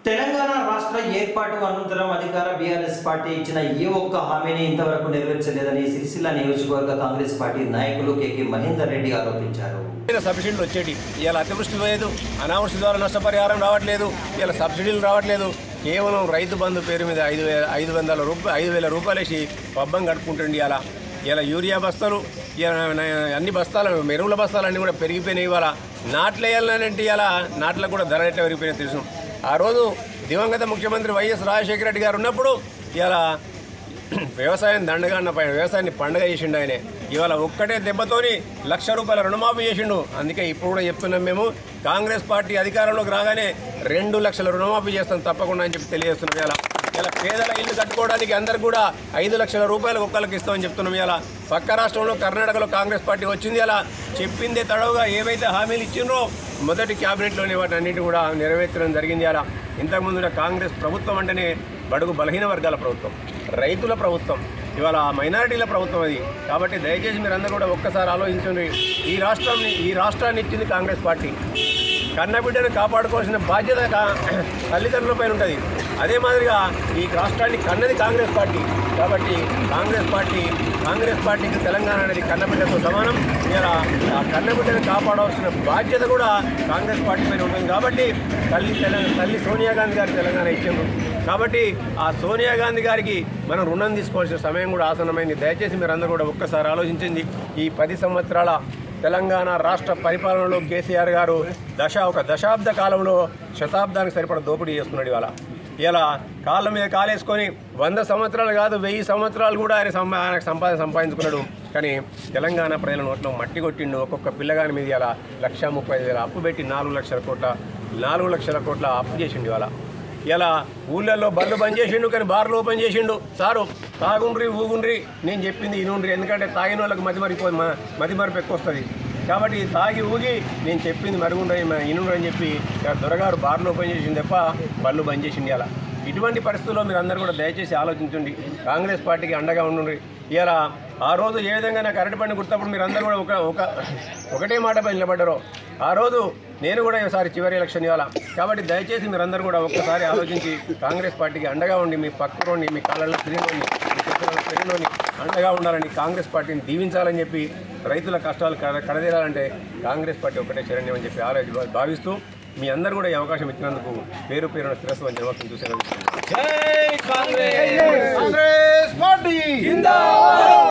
తెలంగాణ రాష్ట్ర ఏర్పాటు అనంతరం అధికార బీఆర్ఎస్ పార్టీ ఇచ్చిన ఏ ఒక్క హామీని ఇంతవరకు నెరవేర్చలేదని సిరిసిల్ల నియోజకవర్గ కాంగ్రెస్ పార్టీ నాయకులు కేకే మహేందర్ రెడ్డి ఆరోపించారు ఇలా సబ్సిడీలు వచ్చేటి ఇలా అతివృష్టి లేదు అనావృష్టి ద్వారా నష్టపరిహారం రావట్లేదు ఇలా సబ్సిడీలు రావట్లేదు కేవలం రైతు బంధు పేరు మీద ఐదు వేల ఐదు వందల రూపాయలు ఐదు వేల రూపాయలు వేసి పబ్బం కట్టుకుంటుండి ఇలా ఇలా యూరియా బస్తాలు ఇలా అన్ని బస్తాలు మెరుగుల బస్తాలు అన్నీ కూడా పెరిగిపోయినాయి ఇవాళ నాట్లు వేయాలంటే ఇలా నాట్లకు కూడా ధర ఎట్లా పెరిగిపోయినాయి తెలుసు ఆ రోజు దివంగత ముఖ్యమంత్రి వైఎస్ రాజశేఖర రెడ్డి గారు ఉన్నప్పుడు ఇలా వ్యవసాయం దండగా అన్న పైన వ్యవసాయాన్ని పండగ చేసిండు ఆయనే ఇవాళ ఒక్కటే దెబ్బతోని లక్ష రూపాయల రుణమాఫీ చేసిండు అందుకే ఇప్పుడు కూడా చెప్తున్నాం మేము కాంగ్రెస్ పార్టీ అధికారంలోకి రాగానే రెండు లక్షల రుణమాఫీ చేస్తాం తప్పకుండా అని చెప్పి తెలియజేస్తున్నాం ఇలా ఇలా పేదల ఇల్లు కట్టుకోవడానికి అందరికి కూడా ఐదు లక్షల రూపాయలు ఒక్కరికి ఇస్తామని చెప్తున్నాం ఇలా పక్క రాష్ట్రంలో కర్ణాటకలో కాంగ్రెస్ పార్టీ వచ్చింది అలా చెప్పిందే తడవుగా ఏవైతే హామీలు ఇచ్చిండ్రో మొదటి క్యాబినెట్లోనే వాటి అన్నింటి కూడా నెరవేర్చడం జరిగింది అలా ఇంతకుముందు కాంగ్రెస్ ప్రభుత్వం అంటేనే బడుగు బలహీన వర్గాల ప్రభుత్వం రైతుల ప్రభుత్వం ఇవాళ మైనారిటీల ప్రభుత్వం అది కాబట్టి దయచేసి మీరందరూ కూడా ఒక్కసారి ఆలోచించండి ఈ రాష్ట్రాన్ని ఈ రాష్ట్రాన్ని ఇచ్చింది కాంగ్రెస్ పార్టీ కన్నబిడ్డను కాపాడుకోవాల్సిన బాధ్యత కా- తల్లిదండ్రులపైన ఉంటుంది అదే మాదిరిగా ఈ రాష్ట్రాన్ని కన్నది కాంగ్రెస్ పార్టీ కాబట్టి కాంగ్రెస్ పార్టీ కాంగ్రెస్ పార్టీకి తెలంగాణ అనేది కన్నబిడ్డతో సమానం ఇలా ఆ కన్నబిడ్డను కాపాడవలసిన బాధ్యత కూడా కాంగ్రెస్ పార్టీ పైన ఉంటుంది కాబట్టి తల్లి తెలంగాణ తల్లి సోనియా గాంధీ గారు తెలంగాణ ఇచ్చిండ్రు కాబట్టి ఆ సోనియా గాంధీ గారికి మనం రుణం తీసుకోవాల్సిన సమయం కూడా ఆసన్నమైంది దయచేసి మీరు అందరూ కూడా ఒక్కసారి ఆలోచించింది ఈ పది సంవత్సరాల తెలంగాణ రాష్ట్ర పరిపాలనలో కేసీఆర్ గారు దశ ఒక దశాబ్ద కాలంలో శతాబ్దానికి సరిపడ దోపిడీ చేస్తున్నాడు ఇవాళ ఇలా కాళ్ళ మీద కాలేసుకొని వంద సంవత్సరాలు కాదు వెయ్యి సంవత్సరాలు కూడా ఆయన సంపా ఆయనకు సంపాదన సంపాదించుకున్నాడు కానీ తెలంగాణ ప్రజల నోట్లో మట్టి కొట్టిండు ఒక్కొక్క పిల్లగాని మీద ఇలా లక్ష ముప్పై ఐదు వేల అప్పు పెట్టి నాలుగు లక్షల కోట్ల నాలుగు లక్షల కోట్ల అప్పు చేసిండు ఇవాళ ఇలా ఊళ్ళల్లో బళ్ళు బంద్ చేసిండు కానీ బార్లు ఓపెన్ చేసిండు సారు తాగుండ్రి ఊగుండ్రి నేను చెప్పింది ఇనుండ్రి ఎందుకంటే తాగిన వాళ్ళకి మతి మరిపో మతి మరిపు ఎక్కువ వస్తుంది కాబట్టి తాగి ఊగి నేను చెప్పింది మరుగుండ్రి ఇనుండ్రి అని చెప్పి ఇక్కడ దొరగారు బార్లు ఓపెన్ చేసింది తప్ప బళ్ళు బంద్ చేసింది అలా ఇటువంటి పరిస్థితుల్లో మీరు అందరూ కూడా దయచేసి ఆలోచించండి కాంగ్రెస్ పార్టీకి అండగా ఉండండి ఇలా ఆ రోజు ఏ విధంగా నాకు అరటి పండు గుర్తప్పుడు మీరు అందరూ కూడా ఒక ఒక ఒకటే మాట పై నిలబడ్డారో ఆ రోజు నేను కూడా ఈసారి చివరి ఎలక్షన్ ఇవ్వాలా కాబట్టి దయచేసి మీరందరూ కూడా ఒక్కసారి ఆలోచించి కాంగ్రెస్ పార్టీకి అండగా ఉండి మీ పక్కలోని మీ కాళ్ళల్లో తిరిగినోని మీ చేతులలో తిరిగినోని అండగా ఉండాలని కాంగ్రెస్ పార్టీని దీవించాలని చెప్పి రైతుల కష్టాలు కడ కడతీరాలంటే కాంగ్రెస్ పార్టీ ఒకటే శరణ్యం అని చెప్పి ఆలోచి భావిస్తూ మీ అందరూ కూడా ఈ అవకాశం ఇచ్చినందుకు పేరు పేరున శిరస్సు అని జవాబు చూసేందుకు కాంగ్రెస్ పార్టీ